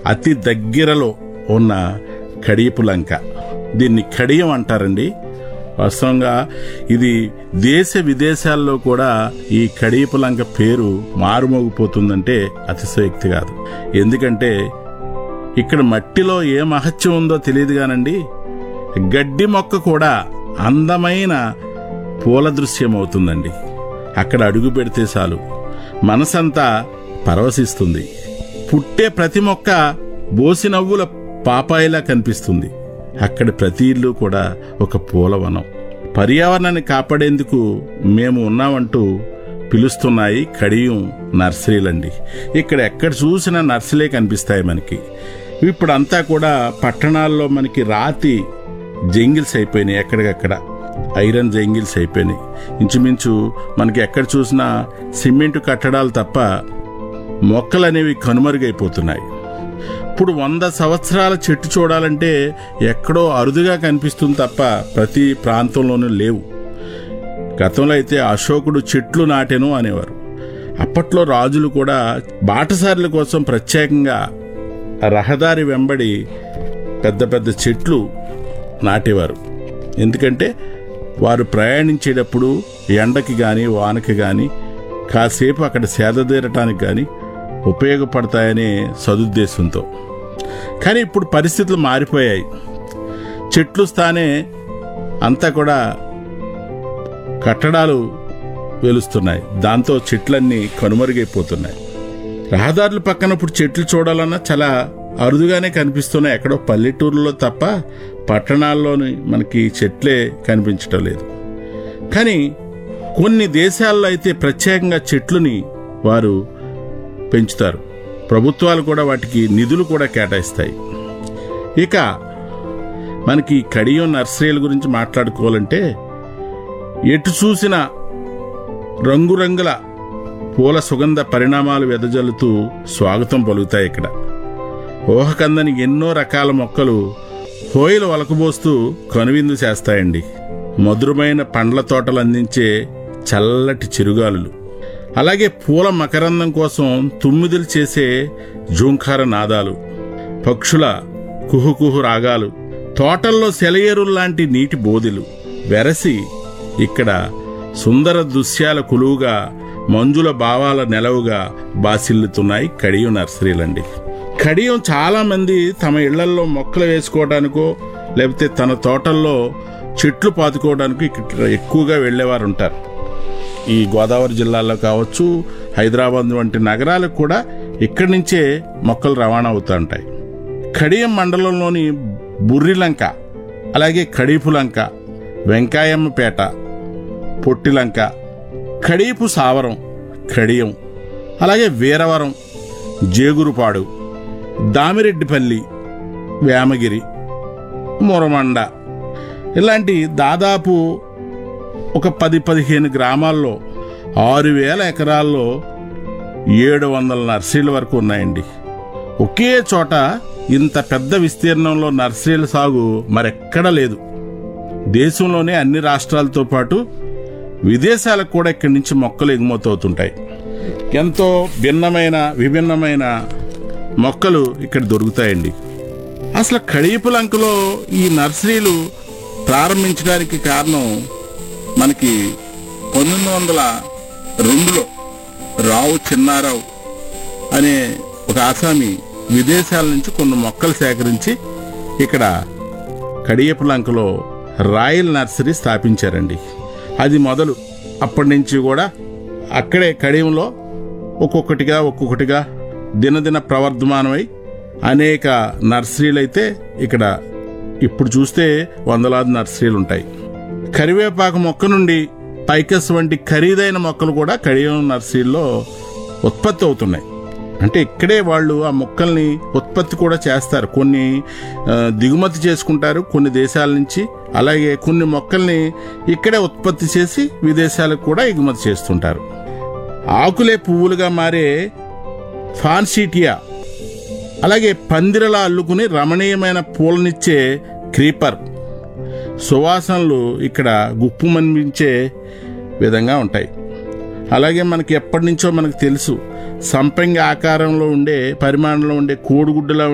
అతి దగ్గరలో ఉన్న కడియపు లంక దీన్ని కడియం అంటారండి వాస్తవంగా ఇది దేశ విదేశాల్లో కూడా ఈ కడియపు లంక పేరు మారుమోగిపోతుందంటే అతిశయోక్తి కాదు ఎందుకంటే ఇక్కడ మట్టిలో ఏ మహత్యం ఉందో తెలియదు కానండి గడ్డి మొక్క కూడా అందమైన పూల దృశ్యం అవుతుందండి అక్కడ అడుగు పెడితే చాలు మనసంతా పరవశిస్తుంది పుట్టే ప్రతి మొక్క బోసి నవ్వుల పాపాయిలా కనిపిస్తుంది అక్కడి ప్రతి ఇల్లు కూడా ఒక పూలవనం పర్యావరణాన్ని కాపాడేందుకు మేము ఉన్నామంటూ పిలుస్తున్నాయి కడియం నర్సరీలండి ఇక్కడ ఎక్కడ చూసినా నర్సరీలే కనిపిస్తాయి మనకి ఇప్పుడంతా కూడా పట్టణాల్లో మనకి రాతి జంగిల్స్ అయిపోయినాయి ఎక్కడికక్కడ ఐరన్ జంగిల్స్ అయిపోయినాయి ఇంచుమించు మనకి ఎక్కడ చూసినా సిమెంట్ కట్టడాలు తప్ప మొక్కలు అనేవి కనుమరుగైపోతున్నాయి ఇప్పుడు వంద సంవత్సరాల చెట్టు చూడాలంటే ఎక్కడో అరుదుగా కనిపిస్తుంది తప్ప ప్రతి ప్రాంతంలోనూ లేవు గతంలో అయితే అశోకుడు చెట్లు నాటెను అనేవారు అప్పట్లో రాజులు కూడా బాటసారుల కోసం ప్రత్యేకంగా రహదారి వెంబడి పెద్ద పెద్ద చెట్లు నాటేవారు ఎందుకంటే వారు ప్రయాణించేటప్పుడు ఎండకి కానీ వానకి కానీ కాసేపు అక్కడ సేదతీరటానికి కానీ ఉపయోగపడతాయనే సదుద్దేశంతో కానీ ఇప్పుడు పరిస్థితులు మారిపోయాయి చెట్లు స్థానే అంతా కూడా కట్టడాలు వెలుస్తున్నాయి దాంతో చెట్లన్నీ కనుమరుగైపోతున్నాయి రహదారుల పక్కన ఇప్పుడు చెట్లు చూడాలన్నా చాలా అరుదుగానే కనిపిస్తున్నాయి ఎక్కడో పల్లెటూరులో తప్ప పట్టణాల్లోని మనకి చెట్లే కనిపించటం లేదు కానీ కొన్ని దేశాల్లో అయితే ప్రత్యేకంగా చెట్లుని వారు పెంచుతారు ప్రభుత్వాలు కూడా వాటికి నిధులు కూడా కేటాయిస్తాయి ఇక మనకి కడియం నర్సరీల గురించి మాట్లాడుకోవాలంటే ఎటు చూసిన రంగురంగుల పూల సుగంధ పరిణామాలు వెదజల్లుతూ స్వాగతం పలుకుతాయి ఇక్కడ ఊహకందని ఎన్నో రకాల మొక్కలు హోయలు వలకబోస్తూ కనువిందు చేస్తాయండి మధురమైన పండ్ల తోటలు అందించే చల్లటి చిరుగాలులు అలాగే పూల మకరందం కోసం తుమ్మిదులు చేసే జూంకార నాదాలు పక్షుల కుహుకుహు రాగాలు తోటల్లో సెలయేరుల్లాంటి నీటి బోధులు వెరసి ఇక్కడ సుందర దృశ్యాల కొలువుగా మంజుల భావాల నెలవుగా బాసిల్లుతున్నాయి కడియం నర్సరీలండి కడియం చాలా మంది తమ ఇళ్లల్లో మొక్కలు వేసుకోవడానికో లేకపోతే తన తోటల్లో చెట్లు పాతుకోవడానికి ఇక్కడ ఎక్కువగా వెళ్ళేవారు ఉంటారు ఈ గోదావరి జిల్లాలో కావచ్చు హైదరాబాద్ వంటి నగరాలకు కూడా ఇక్కడి నుంచే మొక్కలు రవాణా అవుతూ ఉంటాయి కడియం మండలంలోని బుర్రిలంక అలాగే కడీపులంక వెంకాయమ్మపేట పొట్టిలంక కడీపు సావరం కడియం అలాగే వీరవరం జేగురుపాడు దామిరెడ్డిపల్లి వేమగిరి మురమండ ఇలాంటి దాదాపు ఒక పది పదిహేను గ్రామాల్లో ఆరు వేల ఎకరాల్లో ఏడు వందల నర్సరీల వరకు ఉన్నాయండి ఒకే చోట ఇంత పెద్ద విస్తీర్ణంలో నర్సరీల సాగు మరెక్కడా లేదు దేశంలోనే అన్ని రాష్ట్రాలతో పాటు విదేశాలకు కూడా ఇక్కడి నుంచి మొక్కలు ఎగుమతవుతుంటాయి ఎంతో భిన్నమైన విభిన్నమైన మొక్కలు ఇక్కడ దొరుకుతాయండి అసలు కడియపులంకలో ఈ నర్సరీలు ప్రారంభించడానికి కారణం మనకి పంతొమ్మిది వందల రెండులో రావు చిన్నారావు అనే ఒక ఆసామి విదేశాల నుంచి కొన్ని మొక్కలు సేకరించి ఇక్కడ కడియపులంకలో రాయల్ నర్సరీ స్థాపించారండి అది మొదలు అప్పటి నుంచి కూడా అక్కడే కడియంలో ఒక్కొక్కటిగా ఒక్కొక్కటిగా దినదిన ప్రవర్ధమానమై అనేక నర్సరీలు అయితే ఇక్కడ ఇప్పుడు చూస్తే వందలాది నర్సరీలు ఉంటాయి కరివేపాకు మొక్క నుండి పైకస్ వంటి ఖరీదైన మొక్కలు కూడా కడియం నర్సరీలో ఉత్పత్తి అవుతున్నాయి అంటే ఇక్కడే వాళ్ళు ఆ మొక్కల్ని ఉత్పత్తి కూడా చేస్తారు కొన్ని ఆ, దిగుమతి చేసుకుంటారు కొన్ని దేశాల నుంచి అలాగే కొన్ని మొక్కల్ని ఇక్కడే ఉత్పత్తి చేసి విదేశాలకు కూడా ఎగుమతి చేస్తుంటారు ఆకులే పువ్వులుగా మారే ఫాన్సీటియా అలాగే పందిరలా అల్లుకుని రమణీయమైన పూలనిచ్చే క్రీపర్ సువాసనలు ఇక్కడ గుప్పుమనిపించే విధంగా ఉంటాయి అలాగే మనకి ఎప్పటి నుంచో మనకు తెలుసు సంపంగి ఆకారంలో ఉండే పరిమాణంలో ఉండే కోడిగుడ్డులా